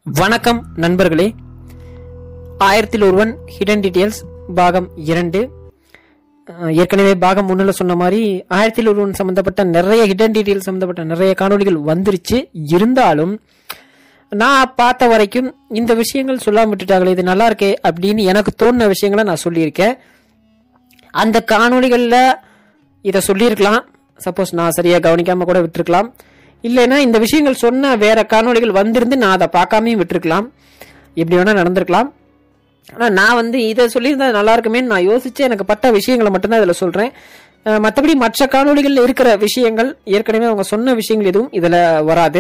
வணக்கம் நண்பர்களே ஆயிரத்தில் ஒருவன் ஹிடன் டீடைல்ஸ் பாகம் இரண்டு அஹ், ஏற்கனவே பாகம் முன்னுல சொன்ன மாதிரி ஆயிரத்தில் ஒருவன் சம்பந்தப்பட்ட நிறைய ஹிடன் டீடைல்ஸ் சம்பந்தப்பட்ட நிறைய காணொளிகள் வந்துருச்சு இருந்தாலும் நான் பார்த்த வரைக்கும் இந்த விஷயங்கள் சொல்லாம விட்டுட்டாங்களே இது நல்லா இருக்கே அப்படின்னு எனக்கு தோணுன விஷயங்களை நான் சொல்லியிருக்கேன் அந்த காணொளிகளில் இதை சொல்லியிருக்கலாம் சப்போஸ் நான் சரியாக கவனிக்காம கூட விட்டுருக்கலாம் இல்லைன்னா இந்த விஷயங்கள் சொன்ன வேற காணொளிகள் வந்திருந்து நான் அதை பார்க்காமையும் விட்டுருக்கலாம் எப்படி வேணா நடந்திருக்கலாம் ஆனால் நான் வந்து இதை சொல்லியிருந்தா நல்லா இருக்குமேன்னு நான் யோசிச்சு எனக்கு பட்ட விஷயங்களை மட்டும்தான் இதில் சொல்கிறேன் மற்றபடி மற்ற காணொளிகளில் இருக்கிற விஷயங்கள் ஏற்கனவே அவங்க சொன்ன விஷயங்கள் எதுவும் இதில் வராது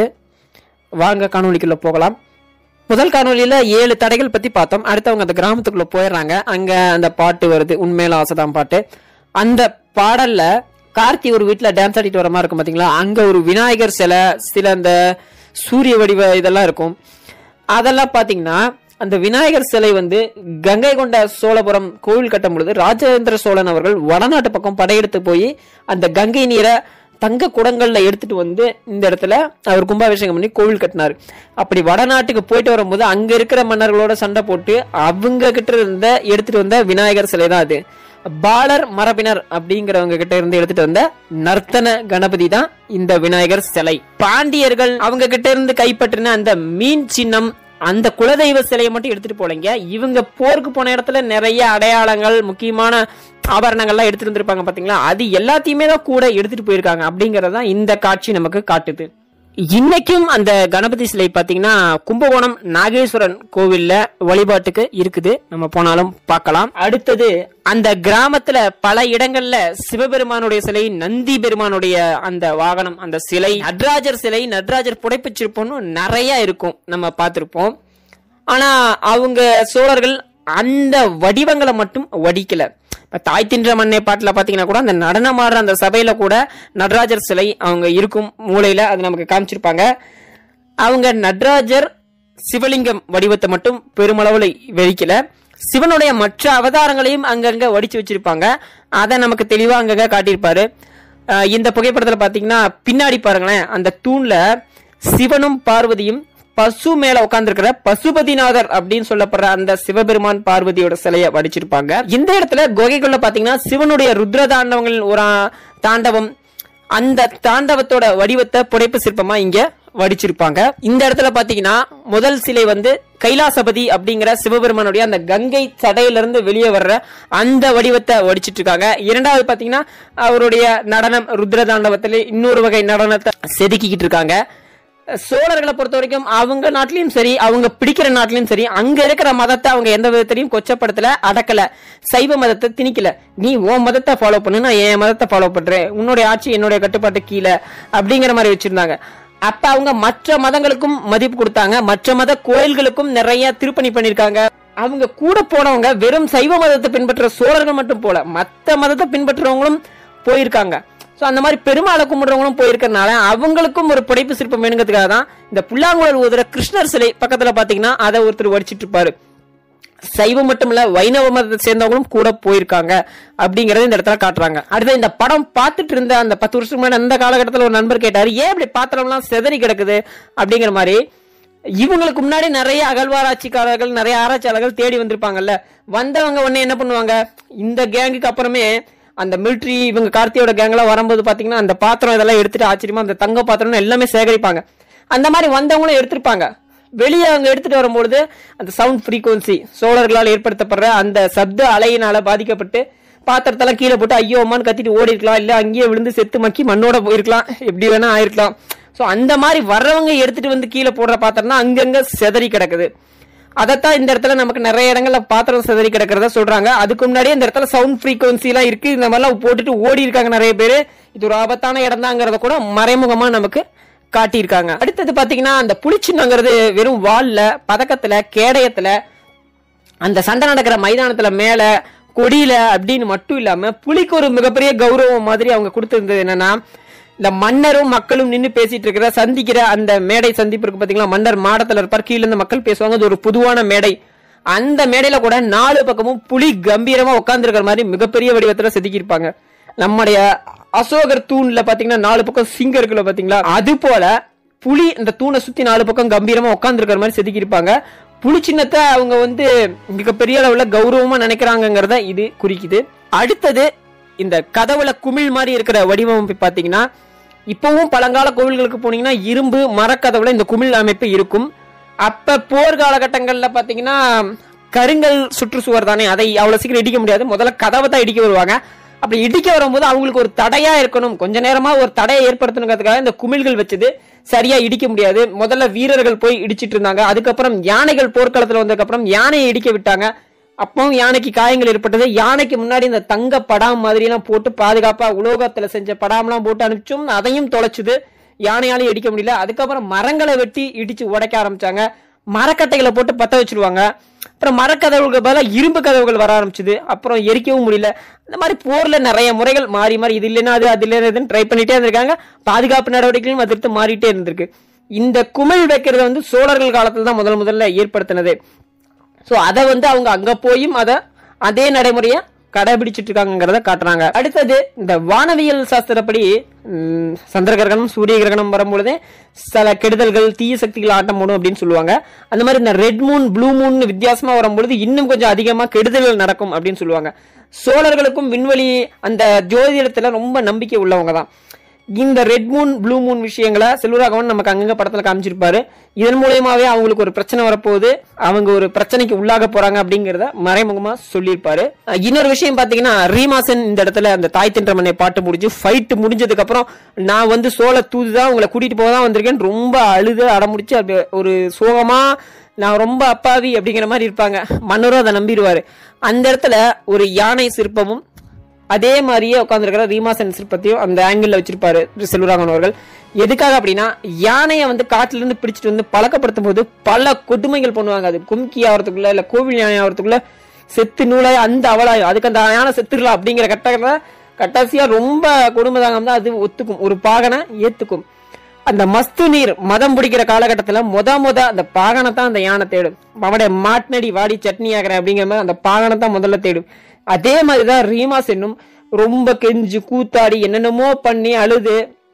வாங்க காணொளிக்குள்ள போகலாம் முதல் காணொளியில ஏழு தடைகள் பத்தி பார்த்தோம் அடுத்து அவங்க அந்த கிராமத்துக்குள்ள போயிடுறாங்க அங்க அந்த பாட்டு வருது உண்மையில ஆசைதான் பாட்டு அந்த பாடல்ல கார்த்தி ஒரு வீட்டுல டான்ஸ் ஆடிட்டு வர மாதிரி இருக்கும் பாத்தீங்களா அங்க ஒரு விநாயகர் சிலை சில அந்த சூரிய வடிவ இதெல்லாம் இருக்கும் அதெல்லாம் பாத்தீங்கன்னா அந்த விநாயகர் சிலை வந்து கங்கை கொண்ட சோழபுரம் கோவில் கட்டும் பொழுது ராஜேந்திர சோழன் அவர்கள் வடநாட்டு பக்கம் படையெடுத்து போய் அந்த கங்கை நீரை தங்க குடங்கள்ல எடுத்துட்டு வந்து இந்த இடத்துல அவர் கும்பாபிஷேகம் பண்ணி கோவில் கட்டினாரு அப்படி வடநாட்டுக்கு போயிட்டு வரும்போது அங்க இருக்கிற மன்னர்களோட சண்டை போட்டு அவங்க கிட்ட இருந்த எடுத்துட்டு வந்த விநாயகர் சிலை தான் அது பாலர் மரபினர் அப்படிங்கிறவங்க கிட்ட இருந்து எடுத்துட்டு வந்த நர்த்தன கணபதி தான் இந்த விநாயகர் சிலை பாண்டியர்கள் அவங்க கிட்ட இருந்து கைப்பற்றின அந்த மீன் சின்னம் அந்த குலதெய்வ சிலையை மட்டும் எடுத்துட்டு போலங்க இவங்க போருக்கு போன இடத்துல நிறைய அடையாளங்கள் முக்கியமான ஆபரணங்கள்லாம் எடுத்துட்டு வந்திருப்பாங்க பாத்தீங்களா அது எல்லாத்தையுமே தான் கூட எடுத்துட்டு போயிருக்காங்க அப்படிங்கறதான் இந்த காட்சி நமக்கு காட்டுது இன்னைக்கும் அந்த கணபதி சிலை பாத்தீங்கன்னா கும்பகோணம் நாகேஸ்வரன் கோவில்ல வழிபாட்டுக்கு இருக்குது நம்ம போனாலும் பார்க்கலாம் அடுத்தது அந்த கிராமத்துல பல இடங்கள்ல சிவபெருமானுடைய சிலை நந்தி பெருமானுடைய அந்த வாகனம் அந்த சிலை நடராஜர் சிலை நடராஜர் புடைப்புச் சிற்பம்னு நிறைய இருக்கும் நம்ம பார்த்திருப்போம் ஆனா அவங்க சோழர்கள் அந்த வடிவங்களை மட்டும் வடிக்கல இப்ப தாய் தின்ற மண்ணை பாட்டுல பாத்தீங்கன்னா கூட அந்த நடனம் ஆடுற அந்த சபையில கூட நடராஜர் சிலை அவங்க இருக்கும் மூலையில அது நமக்கு காமிச்சிருப்பாங்க அவங்க நடராஜர் சிவலிங்கம் வடிவத்தை மட்டும் பெருமளவுல வெடிக்கல சிவனுடைய மற்ற அவதாரங்களையும் அங்கங்க வடிச்சு வச்சிருப்பாங்க அதை நமக்கு தெளிவா அங்கங்க காட்டியிருப்பாரு அஹ் இந்த புகைப்படத்துல பாத்தீங்கன்னா பின்னாடி பாருங்களேன் அந்த தூண்ல சிவனும் பார்வதியும் பசு மேல உட்கார்ந்துருக்கிற பசுபதிநாதர் அப்படின்னு சொல்லப்படுற அந்த சிவபெருமான் பார்வதியோட சிலையை வடிச்சிருப்பாங்க இந்த இடத்துல குகைக்குள்ள பாத்தீங்கன்னா சிவனுடைய ருத்ர தாண்டவங்கள் ஒரு ஆ- தாண்டவம் அந்த தாண்டவத்தோட வடிவத்தை புடைப்பு சிற்பமா இங்க வடிச்சிருப்பாங்க இந்த இடத்துல பாத்தீங்கன்னா முதல் சிலை வந்து கைலாசபதி அப்படிங்கிற சிவபெருமானுடைய அந்த கங்கை சடையில இருந்து வெளியே வர்ற அந்த வடிவத்தை வடிச்சிட்டு இருக்காங்க இரண்டாவது பாத்தீங்கன்னா அவருடைய நடனம் ருத்ர தாண்டவத்திலே இன்னொரு வகை நடனத்தை செதுக்கிக்கிட்டு இருக்காங்க சோழர்களை பொறுத்த வரைக்கும் அவங்க நாட்டிலயும் சரி அவங்க பிடிக்கிற நாட்டிலயும் சரி அங்க இருக்கிற மதத்தை அவங்க எந்த விதத்திலையும் கொச்சப்படுத்தல அடக்கல சைவ மதத்தை திணிக்கல நீ உன் மதத்தை ஃபாலோ பண்ணு நான் என் மதத்தை ஃபாலோ பண்றேன் உன்னுடைய ஆட்சி என்னுடைய கட்டுப்பாட்டு கீழே அப்படிங்கிற மாதிரி வச்சிருந்தாங்க அப்ப அவங்க மற்ற மதங்களுக்கும் மதிப்பு கொடுத்தாங்க மற்ற மத கோயில்களுக்கும் நிறைய திருப்பணி பண்ணிருக்காங்க அவங்க கூட போனவங்க வெறும் சைவ மதத்தை பின்பற்ற சோழர்கள் மட்டும் போல மத்த மதத்தை பின்பற்றுறவங்களும் போயிருக்காங்க சோ அந்த மாதிரி பெருமாளை கும்பிடுறவங்களும் போயிருக்கறனால அவங்களுக்கும் ஒரு புடைப்பு சிற்பம் வேணுங்கிறதுக்காக தான் இந்த புல்லாங்குழல் ஊதுற கிருஷ்ணர் சிலை பக்கத்துல பாத்தீங்கன்னா அதை ஒருத்தர் வடிச்சிட்டு இருப்பாரு சைவம் மட்டும் இல்ல வைணவ மதத்தை சேர்ந்தவங்களும் கூட போயிருக்காங்க அப்படிங்கறத இந்த இடத்துல காட்டுறாங்க அடுத்து இந்த படம் பார்த்துட்டு இருந்த அந்த பத்து வருஷத்துக்கு முன்னாடி அந்த காலகட்டத்தில் ஒரு நண்பர் கேட்டாரு ஏன் இப்படி பாத்திரம்லாம் செதறி கிடக்குது அப்படிங்கிற மாதிரி இவங்களுக்கு முன்னாடி நிறைய அகழ்வாராய்ச்சிக்காரர்கள் நிறைய ஆராய்ச்சியாளர்கள் தேடி வந்திருப்பாங்கல்ல வந்தவங்க உடனே என்ன பண்ணுவாங்க இந்த கேங்குக்கு அப்புறமே அந்த மிலிட்ரி இவங்க கார்த்தியோட கேங்லாம் வரும்போது பாத்தீங்கன்னா அந்த பாத்திரம் இதெல்லாம் எடுத்துட்டு ஆச்சரியமா அந்த தங்க பாத்திரம் எல்லாமே சேகரிப்பாங்க அந்த மாதிரி வந்தவங்களும் எடுத்திருப்பாங்க வெளியே அவங்க எடுத்துட்டு வரும்பொழுது அந்த சவுண்ட் ஃப்ரீக்வன்சி சோழர்களால் ஏற்படுத்தப்படுற அந்த சப்த அலையினால பாதிக்கப்பட்டு பாத்திரத்தெல்லாம் கீழே போட்டு ஐயோ அம்மான்னு கத்திட்டு ஓடி இருக்கலாம் இல்ல அங்கேயே விழுந்து செத்து மக்கி மண்ணோட போயிருக்கலாம் எப்படி வேணா ஆயிருக்கலாம் சோ அந்த மாதிரி வர்றவங்க எடுத்துட்டு வந்து கீழே போடுற பாத்திரம் தான் அங்கங்க செதறி கிடக்குது அதைத்தான் இந்த இடத்துல நமக்கு நிறைய இடங்கள்ல பாத்திரம் செதறி கிடக்கிறத சொல்றாங்க அதுக்கு முன்னாடியே இந்த இடத்துல சவுண்ட் ஃப்ரீக்வன்சி எல்லாம் இருக்கு இந்த மாதிரிலாம் போட்டுட்டு ஓடி இருக்காங்க நிறைய பேரு இது ஒரு ஆபத்தான இடம் தாங்கிறத கூட மறைமுகமா நமக்கு காட்டியிருக்காங்க அடுத்தது பாத்தீங்கன்னா அந்த புலிச்சின்னங்கிறது வெறும் வால்ல பதக்கத்துல கேடயத்துல அந்த சண்டை நடக்கிற மைதானத்துல மேல கொடியில அப்படின்னு மட்டும் இல்லாம புலிக்கு ஒரு மிகப்பெரிய கௌரவம் மாதிரி அவங்க கொடுத்திருந்தது என்னன்னா இந்த மன்னரும் மக்களும் நின்னு பேசிட்டு இருக்கிற சந்திக்கிற அந்த மேடை சந்திப்பு இருக்கு பாத்தீங்களா மன்னர் மாடத்துல இருப்பார் கீழ இருந்து மக்கள் பேசுவாங்க அது ஒரு பொதுவான மேடை அந்த மேடையில கூட நாலு பக்கமும் புலி கம்பீரமா உட்கார்ந்து இருக்கிற மாதிரி மிகப்பெரிய வடிவத்துல செதுக்கியிருப்பாங்க நம்முடைய அசோகர் தூண்ல பாத்தீங்கன்னா நாலு பக்கம் சிங்கம் இருக்குல்ல பாத்தீங்களா அது போல புலி இந்த தூணை சுத்தி நாலு பக்கம் கம்பீரமா உட்காந்துருக்கிற மாதிரி செதுக்கியிருப்பாங்க புலி சின்னத்தை அவங்க வந்து மிகப்பெரிய அளவுல கௌரவமா நினைக்கிறாங்கங்கிறத இது குறிக்குது அடுத்தது இந்த கதவுல குமிழ் மாதிரி இருக்கிற வடிவமைப்பு பாத்தீங்கன்னா இப்பவும் பழங்கால கோவில்களுக்கு போனீங்கன்னா இரும்பு மரக்கதவுல இந்த குமிழ் அமைப்பு இருக்கும் அப்ப போர் காலகட்டங்கள்ல பாத்தீங்கன்னா கருங்கல் சுற்றுச்சுவர் தானே அதை அவ்வளவு சீக்கிரம் இடிக்க முடியாது முதல்ல கதவை தான் இடிக்க வருவாங்க அப்படி இடிக்க வரும்போது அவங்களுக்கு ஒரு தடையா இருக்கணும் கொஞ்ச நேரமா ஒரு தடையை ஏற்படுத்தணுங்கிறதுக்காக இந்த குமிழ்கள் வச்சது சரியா இடிக்க முடியாது முதல்ல வீரர்கள் போய் இடிச்சிட்டு இருந்தாங்க அதுக்கப்புறம் யானைகள் போர்க்களத்துல வந்ததுக்கு அப்புறம் யானையை இடிக்க விட்டாங்க அப்பவும் யானைக்கு காயங்கள் ஏற்பட்டது யானைக்கு முன்னாடி இந்த தங்க படாம் மாதிரி எல்லாம் போட்டு பாதுகாப்பா உலோகத்துல செஞ்ச படாம்லாம் போட்டு அனுப்பிச்சும் அதையும் தொலைச்சுது யானையாலையும் இடிக்க முடியல அதுக்கப்புறம் மரங்களை வெட்டி இடிச்சு உடைக்க ஆரம்பிச்சாங்க மரக்கட்டைகளை போட்டு பத்த வச்சிருவாங்க அப்புறம் மரக்கதவுகள் பதிலாக இரும்பு கதவுகள் வர ஆரம்பிச்சுது அப்புறம் எரிக்கவும் முடியல இந்த மாதிரி போர்ல நிறைய முறைகள் மாறி மாறி இது இல்லைன்னா அது அது இல்லைன்னா இதுன்னு ட்ரை பண்ணிட்டே இருந்திருக்காங்க பாதுகாப்பு நடவடிக்கைகளும் அதிர்த்து மாறிட்டே இருந்திருக்கு இந்த குமிழ் வைக்கிறத வந்து சோழர்கள் காலத்துல தான் முதல் முதல்ல ஏற்படுத்தினது ஸோ அதை வந்து அவங்க அங்க போயும் அதை அதே நடைமுறையை கடைபிடிச்சிட்டு இருக்காங்கிறத காட்டுறாங்க அடுத்தது இந்த வானவியல் சாஸ்திரப்படி ம், சந்திர கிரகணம் சூரிய கிரகணம் வரும்பொழுதே சில கெடுதல்கள் தீய சக்திகள் ஆட்டம் போடும் அப்படின்னு சொல்லுவாங்க அந்த மாதிரி இந்த ரெட் மூன் ப்ளூ மூன் வித்தியாசமா வரும்பொழுது இன்னும் கொஞ்சம் அதிகமா கெடுதல்கள் நடக்கும் அப்படின்னு சொல்லுவாங்க சோழர்களுக்கும் விண்வெளி அந்த ஜோதிடத்துல ரொம்ப நம்பிக்கை உள்ளவங்க தான் இந்த ரெட் மூன் ப்ளூ மூன் விஷயங்களை செல்வராகவன் நமக்கு அங்கங்க படத்துல காமிச்சிருப்பாரு இதன் மூலியமாவே அவங்களுக்கு ஒரு பிரச்சனை வரப்போகுது அவங்க ஒரு பிரச்சனைக்கு உள்ளாக போறாங்க அப்படிங்கறத மறைமுகமா சொல்லியிருப்பாரு அஹ் இன்னொரு விஷயம் பாத்தீங்கன்னா ரீமாசன் இந்த இடத்துல அந்த தாய் தின்ற மண்ணை பாட்டு முடிஞ்சு ஃபைட் முடிஞ்சதுக்கு அப்புறம் நான் வந்து சோழ தூதுதான் உங்களை கூட்டிட்டு போக தான் வந்திருக்கேன் ரொம்ப அழுது அடமுடிச்சு அப்படி ஒரு சோகமா நான் ரொம்ப அப்பாவி அப்படிங்கிற மாதிரி இருப்பாங்க மன்னரும் அதை நம்பிடுவாரு அந்த இடத்துல ஒரு யானை சிற்பமும் அதே மாதிரியே உட்காந்துருக்கிற ரீமாசன் சிற்பத்தையும் அந்த ஆங்கிள் வச்சிருப்பாரு செல்வராகவன் அவர்கள் எதுக்காக அப்படின்னா யானையை வந்து காட்டுல இருந்து பிடிச்சிட்டு வந்து பழக்கப்படுத்தும் போது பல கொடுமைகள் பண்ணுவாங்க அது கும்கி ஆகிறதுக்குள்ள இல்ல கோவில் யானை ஆகிறதுக்குள்ள செத்து நூலாய் அந்த அவலாயும் அதுக்கு அந்த யானை செத்துடலாம் அப்படிங்கிற கட்டத்துல கட்டாசியா ரொம்ப கொடுமை தாங்காம தான் அது ஒத்துக்கும் ஒரு பாகனை ஏத்துக்கும் அந்த மஸ்து நீர் மதம் பிடிக்கிற காலகட்டத்துல முத முத அந்த பாகனை தான் அந்த யானை தேடும் அவனுடைய மாட்னடி வாடி சட்னி ஆகிறேன் அப்படிங்கிற மாதிரி அந்த பாகனை தான் முதல்ல தேடும் அதே மாதிரிதான் ரீமாஸ் என்னும் ரொம்ப கெஞ்சு கூத்தாடி என்னென்னமோ பண்ணி அழுது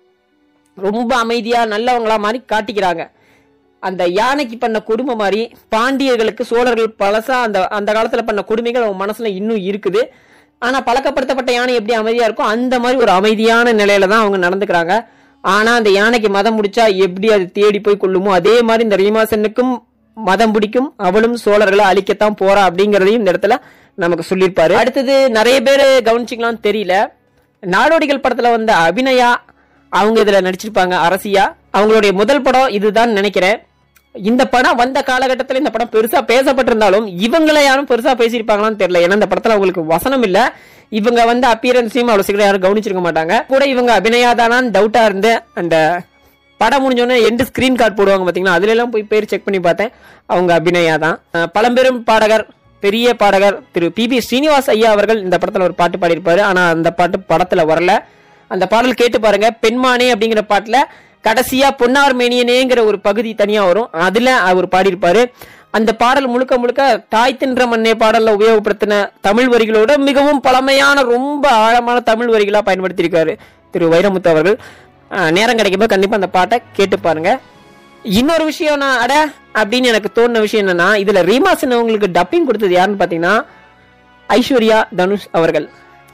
ரொம்ப அமைதியா நல்லவங்களா மாதிரி காட்டிக்கிறாங்க அந்த யானைக்கு பண்ண கொடுமை மாதிரி பாண்டியர்களுக்கு சோழர்கள் பழசா அந்த அந்த காலத்துல பண்ண கொடுமைகள் அவங்க மனசுல இன்னும் இருக்குது ஆனா பழக்கப்படுத்தப்பட்ட யானை எப்படி அமைதியா இருக்கோ அந்த மாதிரி ஒரு அமைதியான நிலையில தான் அவங்க நடந்துக்கிறாங்க ஆனா அந்த யானைக்கு மதம் முடிச்சா எப்படி அது தேடி போய் கொள்ளுமோ அதே மாதிரி இந்த ரீமாசனுக்கும் மதம் பிடிக்கும் அவளும் சோழர்களை அழிக்கத்தான் போறா அப்படிங்கறதையும் இந்த இடத்துல நமக்கு சொல்லியிருப்பாரு அடுத்தது நிறைய பேர் கவனிச்சிக்கலாம் தெரியல நாடோடிகள் படத்துல வந்த அபிநயா அவங்க இதுல நடிச்சிருப்பாங்க அரசியா அவங்களுடைய முதல் படம் இதுதான் நினைக்கிறேன் இந்த படம் வந்த காலகட்டத்துல இந்த படம் பெருசா பேசப்பட்டிருந்தாலும் இவங்கள யாரும் பெருசா பேசியிருப்பாங்களான்னு தெரியல ஏன்னா இந்த படத்துல அவங்களுக்கு வசனம் இல்ல இவங்க வந்து அப்பியரன்ஸையும் அவ்வளவு சீக்கிரம் யாரும் கவனிச்சிருக்க மாட்டாங்க கூட இவங்க அபிநயாதானான்னு டவுட்டா இருந்து அந்த படம் முடிஞ்சோடனே எண்டு ஸ்கிரீன் கார்டு போடுவாங்க பாத்தீங்களா அதுல எல்லாம் போய் பேர் செக் பண்ணி பார்த்தேன் அவங்க அபிநயா தான் அஹ் பழம்பெரும் பாடகர் பெரிய பாடகர் திரு பி பி ஸ்ரீனிவாஸ் ஐயா அவர்கள் இந்த படத்துல ஒரு பாட்டு பாடியிருப்பாரு ஆனா அந்த பாட்டு படத்துல வரல அந்த பாடல் கேட்டு பாருங்க பெண்மானே அப்படிங்கிற பாட்டுல கடைசியா பொன்னார் மேனியனேங்கிற ஒரு பகுதி தனியா வரும் அதுல அவர் பாடியிருப்பாரு அந்த பாடல் முழுக்க முழுக்க தாய் தின்ற மண்ணே பாடல்ல உபயோகப்படுத்தின தமிழ் வரிகளோட மிகவும் பழமையான ரொம்ப ஆழமான தமிழ் வரிகளா பயன்படுத்தியிருக்காரு திரு வைரமுத்து அவர்கள் அஹ், நேரம் கிடைக்கும்போது கண்டிப்பா அந்த பாட்டை கேட்டு பாருங்க இன்னொரு விஷயம் நான் அட அப்படின்னு எனக்கு தோணுன விஷயம் என்னன்னா இதுல ரீமாசன் அவங்களுக்கு டப்பிங் கொடுத்தது யாருன்னு பாத்தீங்கன்னா ஐஸ்வர்யா தனுஷ் அவர்கள்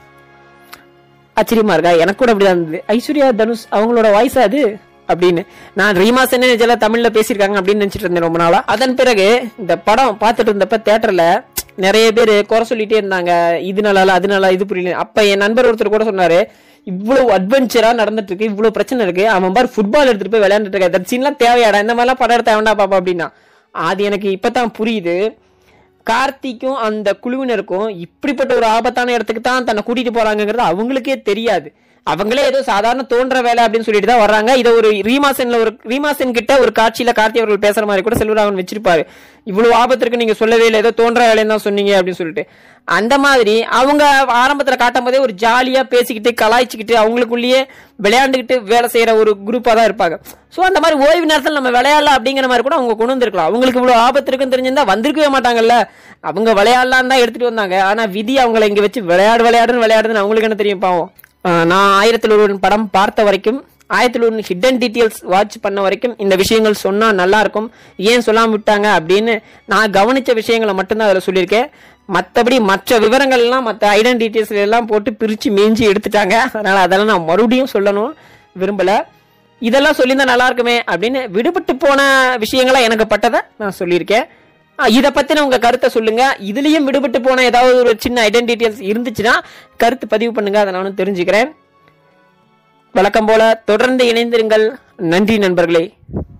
ஆச்சரியமா இருக்கா எனக்கு கூட அப்படிதான் இருந்தது ஐஸ்வர்யா தனுஷ் அவங்களோட வாய்ஸ் அது அப்படின்னு நான் ரீமாசன் நிஜல தமிழ்ல பேசியிருக்காங்க அப்படின்னு நினைச்சிட்டு இருந்தேன் ரொம்ப நாளா அதன் பிறகு இந்த படம் பார்த்துட்டு இருந்தப்ப தியேட்டர்ல நிறைய பேர் குறை சொல்லிட்டே இருந்தாங்க இது நல்லா இல்ல, அது நல்லா இது புரியல அப்ப என் நண்பர் ஒருத்தர் கூட சொன்னாரு இவ்வளவு அட்வென்ச்சரா நடந்துட்டு இருக்கு இவ்வளவு பிரச்சனை இருக்கு அவன் பாரு ஃபுட்பால் எடுத்துட்டு போய் விளையாண்டுட்டு இருக்க தட் சீன்லாம் தேவையாடா இந்த மாதிரிலாம் படம் எடுத்த வேண்டாம் பாப்பா அப்படின்னா அது எனக்கு இப்பதான் புரியுது கார்த்திக்கும் அந்த குழுவினருக்கும் இப்படிப்பட்ட ஒரு ஆபத்தான இடத்துக்கு தான் தன்னை கூட்டிட்டு போறாங்கங்கிறது அவங்களுக்கே தெரியாது அவங்களே ஏதோ சாதாரண தோன்ற வேலை அப்படின்னு சொல்லிட்டு தான் வர்றாங்க இதை ஒரு ரீமாசன்ல ஒரு ரீமாசன் கிட்ட ஒரு காட்சியில கார்த்தி அவர்கள் பேசுற மாதிரி கூட செல்வராகவன் வச்சிருப்பாரு இவ்வளவு ஆபத்து இருக்கு நீங்க சொல்லவே இல்லை ஏதோ தோன்ற வேலைன்னு தான் சொன்னீங்க அப்படின்னு சொல்லிட்டு அந்த மாதிரி அவங்க ஆரம்பத்துல காட்டும் போதே ஒரு ஜாலியா பேசிக்கிட்டு கலாய்ச்சிக்கிட்டு அவங்களுக்குள்ளேயே விளையாண்டுக்கிட்டு வேலை செய்யற ஒரு குரூப்பா தான் இருப்பாங்க சோ அந்த மாதிரி ஓய்வு நேரத்தில் நம்ம விளையாடலாம் அப்படிங்கிற மாதிரி கூட அவங்க கொண்டு வந்திருக்கலாம் அவங்களுக்கு இவ்வளவு ஆபத்து இருக்குன்னு தெரிஞ்சிருந்தா வந்திருக்கவே மாட்டாங்கல்ல அவங்க விளையாடலாம் தான் எடுத்துட்டு வந்தாங்க ஆனா விதி அவங்கள இங்க வச்சு விளையாடு விளையாடுன்னு விளையாடுன்னு அவங்களுக்கு என்ன தெரியும் பாவம் ஆஹ் நான் ஆயிரத்தில் ஒருவன் படம் பார்த்த வரைக்கும் ஆயிரத்தில் ஒன்று ஹிடன் டீட்டெயில்ஸ் வாட்ச் பண்ண வரைக்கும் இந்த விஷயங்கள் சொன்னால் நல்லா இருக்கும் ஏன் சொல்லாம விட்டாங்க அப்படின்னு நான் கவனிச்ச விஷயங்களை மட்டும்தான் அதில் சொல்லியிருக்கேன் மற்றபடி மற்ற விவரங்கள் எல்லாம் மற்ற ஐடன் டீட்டெயில்ஸ் எல்லாம் போட்டு பிரித்து மேஞ்சி எடுத்துட்டாங்க அதனால் அதெல்லாம் நான் மறுபடியும் சொல்லணும் விரும்பலை இதெல்லாம் சொல்லியிருந்தா நல்லா இருக்குமே அப்படின்னு விடுபட்டு போன விஷயங்களா எனக்கு பட்டதை நான் சொல்லியிருக்கேன் இதை பத்தின உங்க கருத்தை சொல்லுங்க இதுலயும் விடுபட்டு போன ஏதாவது ஒரு சின்ன ஐடென்டிட்டியல்ஸ் இருந்துச்சுன்னா கருத்து பதிவு பண்ணுங்க அதை நானும் தெரிஞ்சுக்கிறேன் வழக்கம் போல தொடர்ந்து இணைந்திருங்கள் நன்றி நண்பர்களே